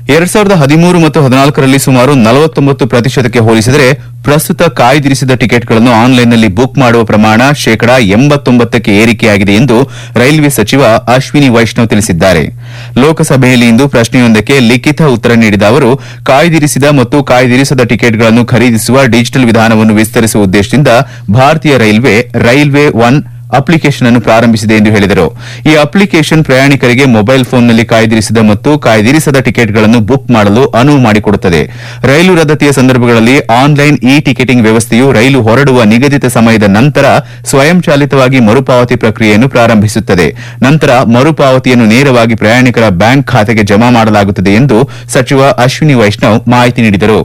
ಎರಡ್ ಸಾವಿರದ ಹದಿಮೂರು ಮತ್ತು ಹದಿನಾಲ್ಕರಲ್ಲಿ ಸುಮಾರು ನಲವತ್ತೊಂಬತ್ತು ಪ್ರತಿಶತಕ್ಕೆ ಹೋಲಿಸಿದರೆ ಪ್ರಸ್ತುತ ಕಾಯ್ದಿರಿಸಿದ ಟಿಕೆಟ್ಗಳನ್ನು ಆನ್ಲೈನ್ನಲ್ಲಿ ಬುಕ್ ಮಾಡುವ ಪ್ರಮಾಣ ಶೇಕಡಾ ಎಂಬತ್ತೊಂಬತ್ತಕ್ಕೆ ಏರಿಕೆಯಾಗಿದೆ ಎಂದು ರೈಲ್ವೆ ಸಚಿವ ಅಶ್ವಿನಿ ವೈಷ್ಣವ್ ತಿಳಿಸಿದ್ದಾರೆ ಲೋಕಸಭೆಯಲ್ಲಿ ಇಂದು ಪ್ರಶ್ನೆಯೊಂದಕ್ಕೆ ಲಿಖಿತ ಉತ್ತರ ನೀಡಿದ ಅವರು ಕಾಯ್ದಿರಿಸಿದ ಮತ್ತು ಕಾಯ್ದಿರಿಸದ ಟಿಕೆಟ್ಗಳನ್ನು ಖರೀದಿಸುವ ಡಿಜಿಟಲ್ ವಿಧಾನವನ್ನು ವಿಸ್ತರಿಸುವ ಉದ್ದೇಶದಿಂದ ಭಾರತೀಯ ರೈಲ್ವೆ ರೈಲ್ವೆ ಒನ್ ಅಪ್ಲಿಕೇಶನ್ ಅನ್ನು ಪ್ರಾರಂಭಿಸಿದೆ ಎಂದು ಹೇಳಿದರು ಈ ಅಪ್ಲಿಕೇಶನ್ ಪ್ರಯಾಣಿಕರಿಗೆ ಮೊಬೈಲ್ ಫೋನ್ನಲ್ಲಿ ಕಾಯ್ದಿರಿಸಿದ ಮತ್ತು ಕಾಯ್ದಿರಿಸದ ಟಿಕೆಟ್ಗಳನ್ನು ಬುಕ್ ಮಾಡಲು ಅನುವು ಮಾಡಿಕೊಡುತ್ತದೆ ರೈಲು ರದ್ದತಿಯ ಸಂದರ್ಭಗಳಲ್ಲಿ ಆನ್ಲೈನ್ ಇ ಟಿಕೆಟಿಂಗ್ ವ್ಯವಸ್ಥೆಯು ರೈಲು ಹೊರಡುವ ನಿಗದಿತ ಸಮಯದ ನಂತರ ಸ್ವಯಂಚಾಲಿತವಾಗಿ ಮರುಪಾವತಿ ಪ್ರಕ್ರಿಯೆಯನ್ನು ಪ್ರಾರಂಭಿಸುತ್ತದೆ ನಂತರ ಮರುಪಾವತಿಯನ್ನು ನೇರವಾಗಿ ಪ್ರಯಾಣಿಕರ ಬ್ಯಾಂಕ್ ಖಾತೆಗೆ ಜಮಾ ಮಾಡಲಾಗುತ್ತದೆ ಎಂದು ಸಚಿವ ಅಶ್ವಿನಿ ವೈಷ್ಣವ್ ಮಾಹಿತಿ ನೀಡಿದರು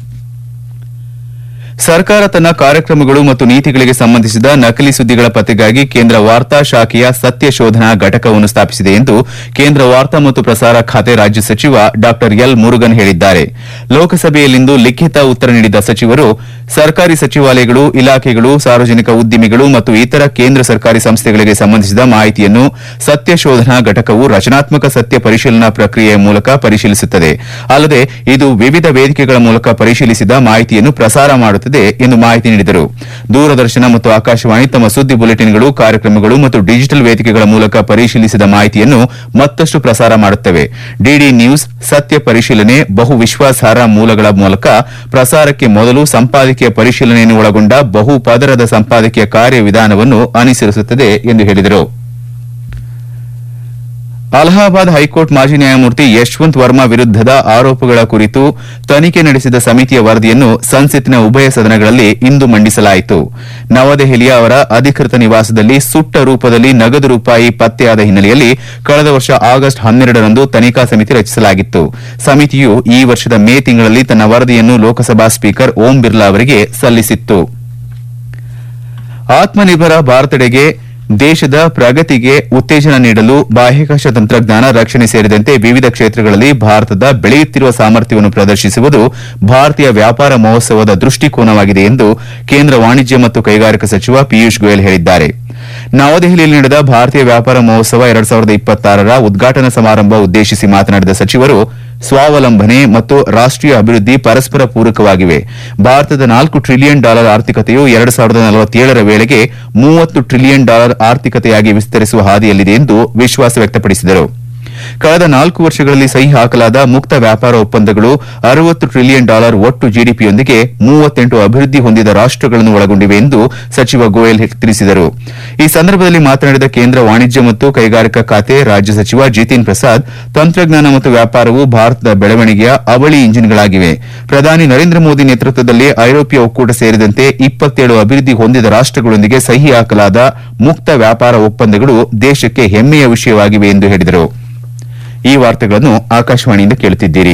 ಸರ್ಕಾರ ತನ್ನ ಕಾರ್ಯಕ್ರಮಗಳು ಮತ್ತು ನೀತಿಗಳಿಗೆ ಸಂಬಂಧಿಸಿದ ನಕಲಿ ಸುದ್ದಿಗಳ ಪತ್ತೆಗಾಗಿ ಕೇಂದ್ರ ವಾರ್ತಾ ಶಾಖೆಯ ಸತ್ಯ ಶೋಧನಾ ಘಟಕವನ್ನು ಸ್ಥಾಪಿಸಿದೆ ಎಂದು ಕೇಂದ್ರ ವಾರ್ತಾ ಮತ್ತು ಪ್ರಸಾರ ಖಾತೆ ರಾಜ್ಯ ಸಚಿವ ಡಾ ಎಲ್ ಮುರುಗನ್ ಹೇಳಿದ್ದಾರೆ ಲೋಕಸಭೆಯಲ್ಲಿಂದು ಲಿಖಿತ ಉತ್ತರ ನೀಡಿದ ಸಚಿವರು ಸರ್ಕಾರಿ ಸಚಿವಾಲಯಗಳು ಇಲಾಖೆಗಳು ಸಾರ್ವಜನಿಕ ಉದ್ದಿಮೆಗಳು ಮತ್ತು ಇತರ ಕೇಂದ್ರ ಸರ್ಕಾರಿ ಸಂಸ್ಥೆಗಳಿಗೆ ಸಂಬಂಧಿಸಿದ ಮಾಹಿತಿಯನ್ನು ಸತ್ಯ ಶೋಧನಾ ಘಟಕವು ರಚನಾತ್ಮಕ ಸತ್ಯ ಪರಿಶೀಲನಾ ಪ್ರಕ್ರಿಯೆಯ ಮೂಲಕ ಪರಿಶೀಲಿಸುತ್ತದೆ ಅಲ್ಲದೆ ಇದು ವಿವಿಧ ವೇದಿಕೆಗಳ ಮೂಲಕ ಪರಿಶೀಲಿಸಿದ ಮಾಹಿತಿಯನ್ನು ಪ್ರಸಾರ ಮಾಡುತ್ತದೆ ಎಂದು ಮಾಹಿತಿ ನೀಡಿದರು ದೂರದರ್ಶನ ಮತ್ತು ಆಕಾಶವಾಣಿ ತಮ್ಮ ಸುದ್ದಿ ಬುಲೆಟಿನ್ಗಳು ಕಾರ್ಯಕ್ರಮಗಳು ಮತ್ತು ಡಿಜಿಟಲ್ ವೇದಿಕೆಗಳ ಮೂಲಕ ಪರಿಶೀಲಿಸಿದ ಮಾಹಿತಿಯನ್ನು ಮತ್ತಷ್ಟು ಪ್ರಸಾರ ಮಾಡುತ್ತವೆ ಡಿಡಿ ನ್ಯೂಸ್ ಸತ್ಯ ಪರಿಶೀಲನೆ ಬಹು ವಿಶ್ವಾಸಾರ್ಹ ಮೂಲಗಳ ಮೂಲಕ ಪ್ರಸಾರಕ್ಕೆ ಮೊದಲು ಸಂಪಾದಕೀಯ ಪರಿಶೀಲನೆಯನ್ನು ಒಳಗೊಂಡ ಬಹು ಪದರದ ಸಂಪಾದಕೀಯ ಕಾರ್ಯವಿಧಾನವನ್ನು ಅನುಸರಿಸುತ್ತದೆ ಎಂದು ಹೇಳಿದರು ಅಲಹಾಬಾದ್ ಹೈಕೋರ್ಟ್ ಮಾಜಿ ನ್ಯಾಯಮೂರ್ತಿ ಯಶವಂತ್ ವರ್ಮಾ ವಿರುದ್ದದ ಆರೋಪಗಳ ಕುರಿತು ತನಿಖೆ ನಡೆಸಿದ ಸಮಿತಿಯ ವರದಿಯನ್ನು ಸಂಸತ್ತಿನ ಉಭಯ ಸದನಗಳಲ್ಲಿ ಇಂದು ಮಂಡಿಸಲಾಯಿತು ನವದೆಹಲಿಯ ಅವರ ಅಧಿಕೃತ ನಿವಾಸದಲ್ಲಿ ಸುಟ್ಟ ರೂಪದಲ್ಲಿ ನಗದು ರೂಪಾಯಿ ಪತ್ತೆಯಾದ ಹಿನ್ನೆಲೆಯಲ್ಲಿ ಕಳೆದ ವರ್ಷ ಆಗಸ್ಟ್ ಹನ್ನೆರಡರಂದು ತನಿಖಾ ಸಮಿತಿ ರಚಿಸಲಾಗಿತ್ತು ಸಮಿತಿಯು ಈ ವರ್ಷದ ಮೇ ತಿಂಗಳಲ್ಲಿ ತನ್ನ ವರದಿಯನ್ನು ಲೋಕಸಭಾ ಸ್ಪೀಕರ್ ಓಂ ಬಿರ್ಲಾ ಅವರಿಗೆ ಸಲ್ಲಿಸಿತ್ತು ಆತ್ಮನಿರ್ಭರ ಭಾರತಡೆಗೆ ದೇಶದ ಪ್ರಗತಿಗೆ ಉತ್ತೇಜನ ನೀಡಲು ಬಾಹ್ಯಾಕಾಶ ತಂತ್ರಜ್ಞಾನ ರಕ್ಷಣೆ ಸೇರಿದಂತೆ ವಿವಿಧ ಕ್ಷೇತ್ರಗಳಲ್ಲಿ ಭಾರತದ ಬೆಳೆಯುತ್ತಿರುವ ಸಾಮರ್ಥ್ಯವನ್ನು ಪ್ರದರ್ಶಿಸುವುದು ಭಾರತೀಯ ವ್ಯಾಪಾರ ಮಹೋತ್ಸವದ ದೃಷ್ಟಿಕೋನವಾಗಿದೆ ಎಂದು ಕೇಂದ್ರ ವಾಣಿಜ್ಯ ಮತ್ತು ಕೈಗಾರಿಕಾ ಸಚಿವ ಪಿಯೂಷ್ ಗೋಯಲ್ ಹೇಳಿದ್ದಾರೆ ನವದೆಹಲಿಯಲ್ಲಿ ನಡೆದ ಭಾರತೀಯ ವ್ಯಾಪಾರ ಮಹೋತ್ಸವ ಎರಡ್ ಸಾವಿರದ ಇಪ್ಪತ್ತಾರರ ಉದ್ಘಾಟನಾ ಸಮಾರಂಭ ಉದ್ದೇಶಿಸಿ ಮಾತನಾಡಿದ ಸಚಿವರು ಸ್ವಾವಲಂಬನೆ ಮತ್ತು ರಾಷ್ಟೀಯ ಅಭಿವೃದ್ಧಿ ಪರಸ್ಪರ ಪೂರಕವಾಗಿವೆ ಭಾರತದ ನಾಲ್ಕು ಟ್ರಿಲಿಯನ್ ಡಾಲರ್ ಆರ್ಥಿಕತೆಯು ಎರಡು ಸಾವಿರದ ನಲವತ್ತೇಳರ ವೇಳೆಗೆ ಮೂವತ್ತು ಟ್ರಿಲಿಯನ್ ಡಾಲರ್ ಆರ್ಥಿಕತೆಯಾಗಿ ವಿಸ್ತರಿಸುವ ಹಾದಿಯಲ್ಲಿದೆ ಎಂದು ವಿಶ್ವಾಸ ವ್ಯಕ್ತಪಡಿಸಿದರು ಕಳೆದ ನಾಲ್ಕು ವರ್ಷಗಳಲ್ಲಿ ಸಹಿ ಹಾಕಲಾದ ಮುಕ್ತ ವ್ಯಾಪಾರ ಒಪ್ಪಂದಗಳು ಅರವತ್ತು ಟ್ರಿಲಿಯನ್ ಡಾಲರ್ ಒಟ್ಟು ಜಿಡಿಪಿಯೊಂದಿಗೆ ಮೂವತ್ತೆಂಟು ಅಭಿವೃದ್ಧಿ ಹೊಂದಿದ ರಾಷ್ಟಗಳನ್ನು ಒಳಗೊಂಡಿವೆ ಎಂದು ಸಚಿವ ಗೋಯಲ್ ತಿಳಿಸಿದರು ಈ ಸಂದರ್ಭದಲ್ಲಿ ಮಾತನಾಡಿದ ಕೇಂದ್ರ ವಾಣಿಜ್ಯ ಮತ್ತು ಕೈಗಾರಿಕಾ ಖಾತೆ ರಾಜ್ಯ ಸಚಿವ ಜಿತಿನ್ ಪ್ರಸಾದ್ ತಂತ್ರಜ್ಞಾನ ಮತ್ತು ವ್ಯಾಪಾರವು ಭಾರತದ ಬೆಳವಣಿಗೆಯ ಅವಳಿ ಇಂಜಿನ್ಗಳಾಗಿವೆ ಪ್ರಧಾನಿ ನರೇಂದ್ರ ಮೋದಿ ನೇತೃತ್ವದಲ್ಲಿ ಐರೋಪ್ಯ ಒಕ್ಕೂಟ ಸೇರಿದಂತೆ ಇಪ್ಪತ್ತೇಳು ಅಭಿವೃದ್ಧಿ ಹೊಂದಿದ ರಾಷ್ಟಗಳೊಂದಿಗೆ ಸಹಿ ಹಾಕಲಾದ ಮುಕ್ತ ವ್ಯಾಪಾರ ಒಪ್ಪಂದಗಳು ದೇಶಕ್ಕೆ ಹೆಮ್ಮೆಯ ವಿಷಯವಾಗಿವೆ ಎಂದು ಹೇಳಿದರು ಈ ವಾರ್ತೆಗಳನ್ನು ಆಕಾಶವಾಣಿಯಿಂದ ಕೇಳುತ್ತಿದ್ದೀರಿ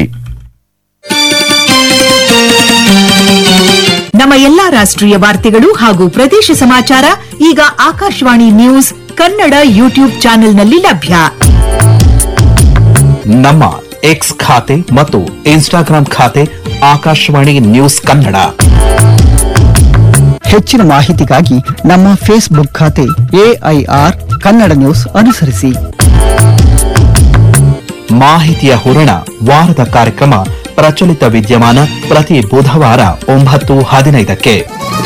ನಮ್ಮ ಎಲ್ಲಾ ರಾಷ್ಟ್ರೀಯ ವಾರ್ತೆಗಳು ಹಾಗೂ ಪ್ರದೇಶ ಸಮಾಚಾರ ಈಗ ಆಕಾಶವಾಣಿ ನ್ಯೂಸ್ ಕನ್ನಡ ಯೂಟ್ಯೂಬ್ ಚಾನೆಲ್ನಲ್ಲಿ ಲಭ್ಯ ನಮ್ಮ ಎಕ್ಸ್ ಖಾತೆ ಮತ್ತು ಇನ್ಸ್ಟಾಗ್ರಾಂ ಖಾತೆ ಆಕಾಶವಾಣಿ ನ್ಯೂಸ್ ಕನ್ನಡ ಹೆಚ್ಚಿನ ಮಾಹಿತಿಗಾಗಿ ನಮ್ಮ ಫೇಸ್ಬುಕ್ ಖಾತೆ ಎಐಆರ್ ಕನ್ನಡ ನ್ಯೂಸ್ ಅನುಸರಿಸಿ ಮಾಹಿತಿಯ ಹೂರಣ ವಾರದ ಕಾರ್ಯಕ್ರಮ ಪ್ರಚಲಿತ ವಿದ್ಯಮಾನ ಪ್ರತಿ ಬುಧವಾರ ಒಂಬತ್ತು ಹದಿನೈದಕ್ಕೆ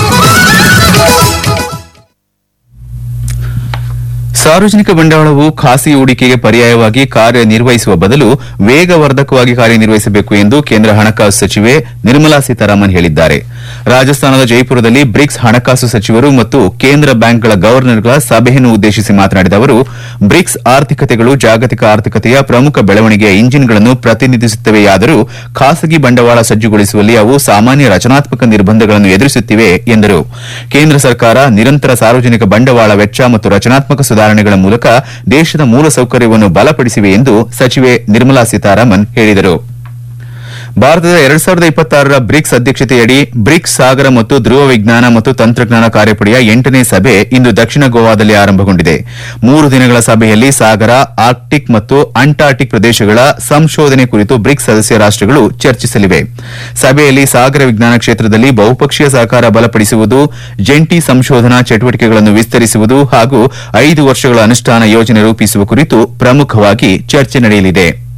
ಸಾರ್ವಜನಿಕ ಬಂಡವಾಳವು ಖಾಸಗಿ ಹೂಡಿಕೆಗೆ ಪರ್ಯಾಯವಾಗಿ ಕಾರ್ಯನಿರ್ವಹಿಸುವ ಬದಲು ವೇಗವರ್ಧಕವಾಗಿ ಕಾರ್ಯನಿರ್ವಹಿಸಬೇಕು ಎಂದು ಕೇಂದ್ರ ಹಣಕಾಸು ಸಚಿವೆ ನಿರ್ಮಲಾ ಸೀತಾರಾಮನ್ ಹೇಳಿದ್ದಾರೆ ರಾಜಸ್ಥಾನದ ಜೈಪುರದಲ್ಲಿ ಬ್ರಿಕ್ಸ್ ಹಣಕಾಸು ಸಚಿವರು ಮತ್ತು ಕೇಂದ್ರ ಬ್ಯಾಂಕ್ಗಳ ಗವರ್ನರ್ಗಳ ಸಭೆಯನ್ನು ಉದ್ದೇಶಿಸಿ ಮಾತನಾಡಿದ ಅವರು ಬ್ರಿಕ್ಸ್ ಆರ್ಥಿಕತೆಗಳು ಜಾಗತಿಕ ಆರ್ಥಿಕತೆಯ ಪ್ರಮುಖ ಬೆಳವಣಿಗೆಯ ಇಂಜಿನ್ಗಳನ್ನು ಪ್ರತಿನಿಧಿಸುತ್ತವೆಯಾದರೂ ಖಾಸಗಿ ಬಂಡವಾಳ ಸಜ್ಜುಗೊಳಿಸುವಲ್ಲಿ ಅವು ಸಾಮಾನ್ಯ ರಚನಾತ್ಮಕ ನಿರ್ಬಂಧಗಳನ್ನು ಎದುರಿಸುತ್ತಿವೆ ಎಂದರು ಕೇಂದ್ರ ಸರ್ಕಾರ ನಿರಂತರ ಸಾರ್ವಜನಿಕ ಬಂಡವಾಳ ವೆಚ್ಚ ಮತ್ತು ರಚನಾತ್ಮಕ ಸುಧಾರಣೆಗಳ ಮೂಲಕ ದೇಶದ ಮೂಲಸೌಕರ್ಯವನ್ನು ಬಲಪಡಿಸಿವೆ ಎಂದು ಸಚಿವೆ ನಿರ್ಮಲಾ ಸೀತಾರಾಮನ್ ಹೇಳಿದರು ಭಾರತದ ಎರಡ್ ಸಾವಿರದ ಇಪ್ಪತ್ತಾರರ ಬ್ರಿಕ್ಸ್ ಅಧ್ಯಕ್ಷತೆಯಡಿ ಬ್ರಿಕ್ಸ್ ಸಾಗರ ಮತ್ತು ಧ್ರುವ ವಿಜ್ಞಾನ ಮತ್ತು ತಂತ್ರಜ್ಞಾನ ಕಾರ್ಯಪಡೆಯ ಎಂಟನೇ ಸಭೆ ಇಂದು ದಕ್ಷಿಣ ಗೋವಾದಲ್ಲಿ ಆರಂಭಗೊಂಡಿದೆ ಮೂರು ದಿನಗಳ ಸಭೆಯಲ್ಲಿ ಸಾಗರ ಆರ್ಕ್ಟಿಕ್ ಮತ್ತು ಅಂಟಾರ್ಟಿಕ್ ಪ್ರದೇಶಗಳ ಸಂಶೋಧನೆ ಕುರಿತು ಬ್ರಿಕ್ಸ್ ಸದಸ್ಯ ರಾಷ್ಟಗಳು ಚರ್ಚಿಸಲಿವೆ ಸಭೆಯಲ್ಲಿ ಸಾಗರ ವಿಜ್ಞಾನ ಕ್ಷೇತ್ರದಲ್ಲಿ ಬಹುಪಕ್ಷೀಯ ಸಹಕಾರ ಬಲಪಡಿಸುವುದು ಜಂಟಿ ಸಂಶೋಧನಾ ಚಟುವಟಿಕೆಗಳನ್ನು ವಿಸ್ತರಿಸುವುದು ಹಾಗೂ ಐದು ವರ್ಷಗಳ ಅನುಷ್ಠಾನ ಯೋಜನೆ ರೂಪಿಸುವ ಕುರಿತು ಪ್ರಮುಖವಾಗಿ ಚರ್ಚೆ ನಡೆಯಲಿದೆ